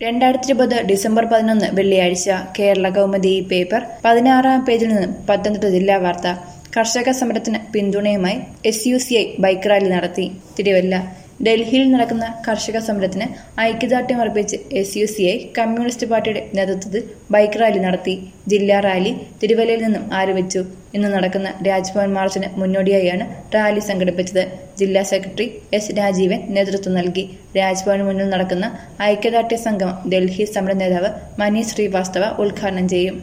രണ്ടായിരത്തി ഇരുപത് ഡിസംബർ പതിനൊന്ന് വെള്ളിയാഴ്ച കേരള കൗമുദി പേപ്പർ പതിനാറാം പേജിൽ നിന്നും പത്തനംതിട്ട ജില്ലാ വാർത്ത കർഷക സമരത്തിന് പിന്തുണയുമായി S U C I bike rally നടത്തി തിരുവല്ല ഡൽഹിയിൽ നടക്കുന്ന കർഷക സമരത്തിന് ഐക്യദാർഢ്യം അർപ്പിച്ച് S U C I communist പാർട്ടിയുടെ നേതൃത്വത്തിൽ ബൈക്ക് റാലി നടത്തി ജില്ലാ റാലി തിരുവല്ലയിൽ നിന്നും ആരംഭിച്ചു ഇന്ന് നടക്കുന്ന രാജ്ഭവൻ മാർച്ചിന് മുന്നോടിയായാണ് റാലി സംഘടിപ്പിച്ചത് ജില്ലാ സെക്രട്ടറി എസ് രാജീവൻ നേതൃത്വം നൽകി രാജ്ഭവന് മുന്നിൽ നടക്കുന്ന ഐക്യദാർഢ്യ സംഗമം ഡൽഹി സമര നേതാവ് മനീഷ് ശ്രീവാസ്തവ ഉദ്ഘാടനം ചെയ്യും